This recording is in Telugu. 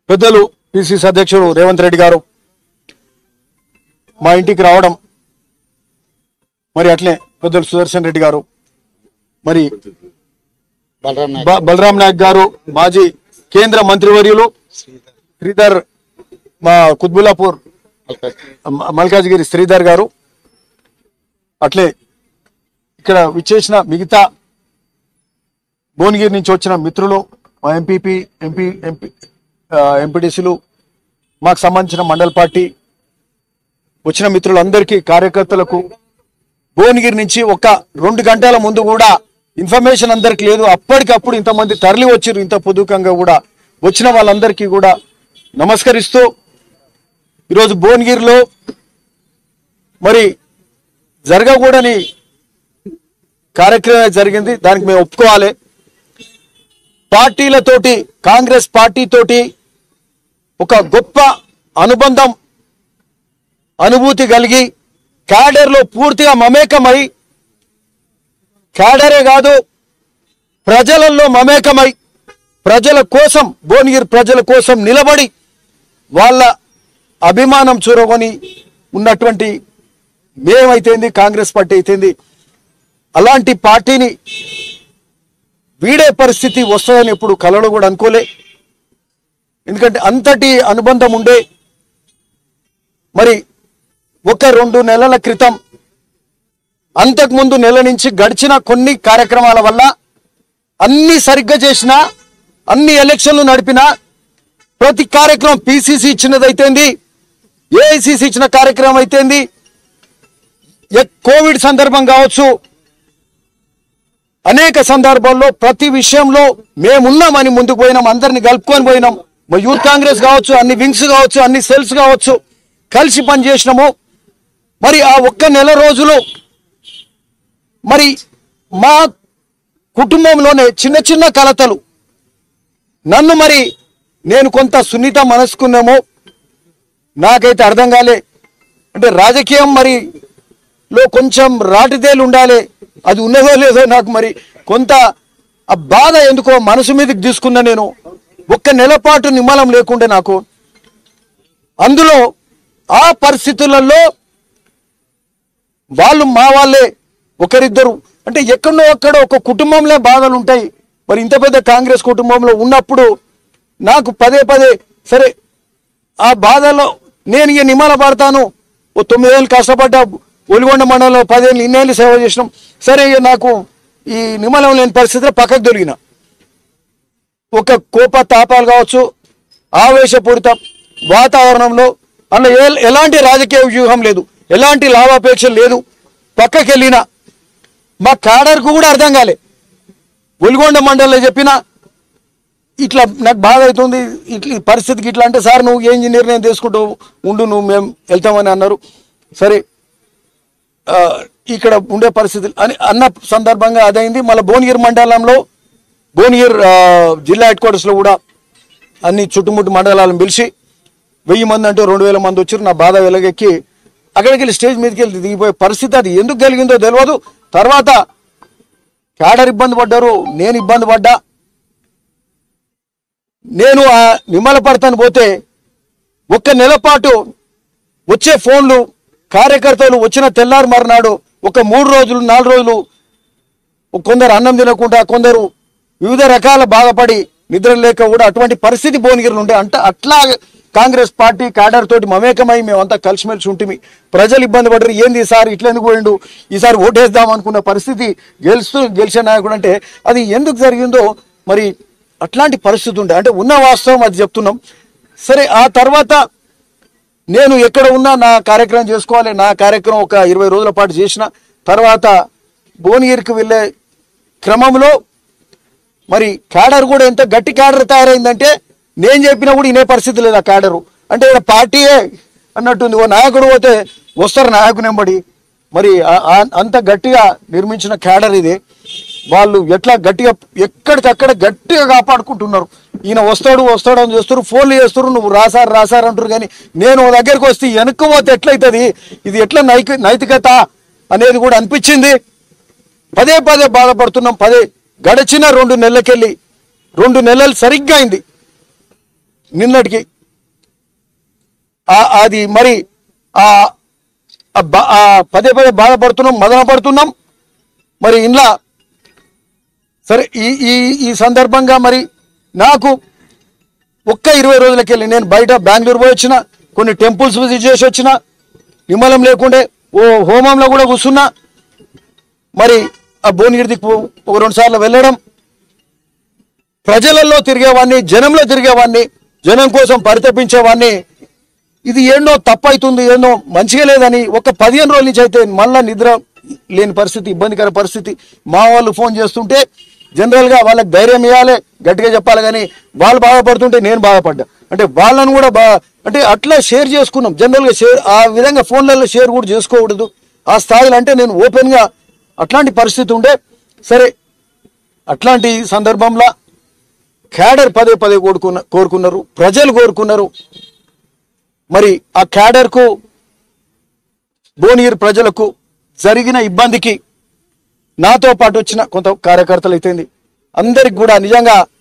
పెద్దలు పిసిసి అధ్యక్షుడు రేవంత్ రెడ్డి గారు మా ఇంటికి రావడం మరి అట్లే పెద్దలు సుదర్శన్ రెడ్డి గారు మరి బలరాం నాయక్ బ- బలరాం నాయక్ గారు మాజీ కేంద్ర మంత్రివర్యులు శ్రీధర్ మా కుత్బుల్లాపూర్ మల్కాజ్. మ- మల్కాజ్గిరి శ్రీధర్ గారు అట్లే ఇక్కడ విచ్చేసిన మిగతా భువనగిరి నుంచి వచ్చిన మిత్రులు మా ఎంపీపీ ఎంపీ ఎంపీ ఎంపీటీసీలు మాకు సంబంధించిన మండల్ పార్టీ వచ్చిన మిత్రులందరికీ కార్యకర్తలకు భువనగిరి నుంచి ఒక రెండు గంటల ముందు కూడా ఇన్ఫర్మేషన్ అందరికి లేదు అప్పటికప్పుడు ఇంతమంది తరలి వచ్చిర్రు ఇంత పొదుకంగా కూడా వచ్చిన వాళ్ళందరికీ కూడా నమస్కరిస్తూ ఈరోజు భువనగిరిలో మరి జరగకూడని కార్యక్రమం జరిగింది దానికి మేము ఒప్పుకోవాలి పార్టీలతోటి కాంగ్రెస్ పార్టీతోటి ఒక గొప్ప అనుబంధం అనుభూతి కలిగి క్యాడర్లో పూర్తిగా మమేకమై క్యాడరే కాదు ప్రజలలో మమేకమై ప్రజల కోసం భువనగిరి ప్రజల కోసం నిలబడి వాళ్ళ అభిమానం చూరగొని ఉన్నటువంటి మేమైతేంది కాంగ్రెస్ పార్టీ అయితేంది అలాంటి పార్టీని వీడే పరిస్థితి వస్తుందని ఎప్పుడు కలలో కూడా అనుకోలే ఎందుకంటే అంతటి అనుబంధం ఉండే మరి ఒక రెండు నెలల క్రితం అంతకుముందు నెల నుంచి గడిచిన కొన్ని కార్యక్రమాల వల్ల అన్ని సరిగ్గా చేసినా అన్ని ఎలక్షన్లు నడిపినా ప్రతి కార్యక్రమం పిసిసి ఇచ్చినదైతేంది ఏఐసిసి ఇచ్చిన కార్యక్రమం అయితేంది ఎ- కోవిడ్ సందర్భం కావచ్చు అనేక సందర్భాల్లో ప్రతి విషయంలో మేమున్నామని ముందుకు పోయినాం అందరిని కలుపుకొని పోయినాం మా యూత్ కాంగ్రెస్ కావచ్చు అన్ని వింగ్స్ కావచ్చు అన్ని సెల్స్ కావచ్చు కలిసి పనిచేసినాము మరి ఆ ఒక్క నెల రోజులు మరి మా కుటుంబంలోనే చిన్న చిన్న కలతలు నన్ను మరి నేను కొంత సున్నిత మనసుకున్నామో నాకైతే అర్థం కాలే అంటే రాజకీయం మరి లో కొంచెం రాటిదేలు ఉండాలి అది ఉన్నదో లేదో నాకు మరి కొంత ఆ బాధ ఎందుకో మనసు మీదకి తీసుకున్నా నేను ఒక్క నెల పాటు నిమ్మలం లేకుండే నాకు అందులో ఆ పరిస్థితులలో వాళ్ళు మా వాళ్ళే ఒకరిద్దరు అంటే ఎక్కడో అక్కడ ఒక కుటుంబంలో బాధలు ఉంటాయి మరి ఇంత పెద్ద కాంగ్రెస్ కుటుంబంలో ఉన్నప్పుడు నాకు పదే పదే సరే ఆ బాధలో నేను ఇక నిమ్మల పడతాను ఓ తొమ్మిదేళ్ళు కష్టపడ్డా ఒలిగొండ మండలంలో పదేళ్ళు ఇన్నేళ్ళు సేవ చేసినాం సరే ఇక నాకు ఈ నిమ్మలం లేని పరిస్థితిలో పక్కకు దొరికిన ఒక కోప తాపాలు కావచ్చు ఆవేశపూరిత వాతావరణంలో అందులో ఏ- ఎలాంటి రాజకీయ వ్యూహం లేదు ఎలాంటి లాభాపేక్ష లేదు పక్కకి వెళ్ళిన మా కాడర్కు కూడా అర్థం కాలే ఒలిగొండ మండలంలో చెప్పిన ఇట్లా నాకు బాధ అవుతుంది ఇట్లా ఈ పరిస్థితికి ఇట్లా అంటే సార్ నువ్వు ఏం నిర్ణయం తీసుకుంటూ ఉండు నువ్వు మేము వెళ్తామని అన్నారు సరే ఆ, ఇక్కడ ఉండే పరిస్థితులు అని అన్న సందర్భంగా అదైంది మళ్ళీ భువనగిరి మండలంలో భువనగిరి ఆ, జిల్లా హెడ్ క్వార్టర్స్లో కూడా అన్ని చుట్టుముట్టు మండలాలను పిలిచి వెయ్యి మంది అంటే రెండు వేల మంది వచ్చారు నా బాధ వెలగెక్కి అక్కడికి వెళ్ళి స్టేజ్ మీదకి వెళ్ళి దిగిపోయే పరిస్థితి అది ఎందుకు కలిగిందో తెలియదు తర్వాత క్యాడర్ ఇబ్బంది పడ్డారు నేను ఇబ్బంది పడ్డా నేను ఆ నిమ్మల పడతాను పోతే ఒక్క నెల పాటు వచ్చే ఫోన్లు కార్యకర్తలు వచ్చిన తెల్లారి మరునాడు ఒక మూడు రోజులు నాలుగు రోజులు కొందరు అన్నం తినకుండా కొందరు వివిధ రకాల బాధపడి నిద్ర లేక కూడా అటువంటి పరిస్థితి భువనగిరిలో ఉండే అంటే అట్లా కాంగ్రెస్ పార్టీ క్యాడర్ తోటి మమేకమై మేమంతా కలిసిమెలిసి ఉంటుంది ప్రజలు ఇబ్బంది పడరు ఏంది ఈసారి ఇట్లా ఎందుకు పోయిండు ఈసారి ఓటేద్దాం అనుకున్న పరిస్థితి గెలుస్తూ గెలిచే నాయకుడు అంటే అది ఎందుకు జరిగిందో మరి అట్లాంటి పరిస్థితి ఉండే అంటే ఉన్న వాస్తవం అది చెప్తున్నాం సరే ఆ తర్వాత నేను ఎక్కడ ఉన్నా నా కార్యక్రమం చేసుకోవాలి నా కార్యక్రమం ఒక ఇరవై రోజుల పాటు చేసిన తర్వాత భువనగిరికి వెళ్ళే క్రమంలో మరి క్యాడర్ కూడా ఎంత గట్టి క్యాడర్ తయారైందంటే నేను చెప్పినా కూడా ఇనే పరిస్థితి లేదు ఆ క్యాడరు అంటే ఇక్కడ పార్టీయే అన్నట్టుంది ఓ నాయకుడు పోతే వస్తారు నాయకుని వెంబడి మరి ఆ- ఆ- అంత గట్టిగా నిర్మించిన క్యాడర్ ఇది వాళ్ళు ఎట్లా గట్టిగా ఎక్కడికక్కడ గట్టిగా కాపాడుకుంటున్నారు ఈయన వస్తాడు వస్తాడు అని చేస్తారు ఫోన్లు చేస్తారు నువ్వు రాసారు రాసారు అంటారు కానీ నేను ఓ దగ్గరికి వస్తే వెనక్కి పోతే ఎట్లయితుంది ఇది ఎట్లా నైక నైతికత అనేది కూడా అనిపించింది పదే పదే బాధపడుతున్నాం పదే గడిచిన రెండు నెలలకెళ్ళి రెండు నెలలు సరిగ్గా అయింది నిన్నటికి ఆ- అది మరి ఆ ఆ బా- ఆ పదే పదే బాధపడుతున్నాం మదన పడుతున్నాం మరి ఇంట్లో సరే ఈ ఈ ఈ సందర్భంగా మరి నాకు ఒక్క ఇరవై రోజులకి వెళ్ళి నేను బయట బెంగళూరు పోయి వచ్చిన కొన్ని టెంపుల్స్ విజిట్ చేసి వచ్చిన నిమ్మలం లేకుండే ఓ హోమంలో కూడా కూర్చున్నా మరి ఆ భువనగిరి దిక్కు ఒక రెండు సార్లు వెళ్ళడం ప్రజలలో తిరిగేవాడిని జనంలో తిరిగేవాడిని జనం కోసం పరితపించేవాడిని ఇది ఏందో తప్పైతుంది ఏందో మంచిగా లేదని ఒక పదిహేను రోజుల నుంచి అయితే మళ్ళా నిద్ర లేని పరిస్థితి ఇబ్బందికర పరిస్థితి మా వాళ్ళు ఫోన్ చేస్తుంటే జనరల్గా వాళ్ళకి ధైర్యం ఇవ్వాలి గట్టిగా చెప్పాలి కానీ వాళ్ళు బాధపడుతుంటే నేను బాధపడ్డా అంటే వాళ్ళని కూడా బా అంటే అట్లా షేర్ చేసుకున్నాం జనరల్గా షేర్ ఆ విధంగా ఫోన్లలో షేర్ కూడా చేసుకోకూడదు ఆ స్థాయిలో అంటే నేను ఓపెన్గా అట్లాంటి పరిస్థితి ఉండే సరే అట్లాంటి సందర్భంలో క్యాడర్ పదే పదే కోరుకున్న కోరుకున్నారు ప్రజలు కోరుకున్నారు మరి ఆ క్యాడర్కు భువనగిరి ప్రజలకు జరిగిన ఇబ్బందికి నాతో పాటు వచ్చిన కొంత కార్యకర్తలు అయితేంది అందరికి కూడా నిజంగా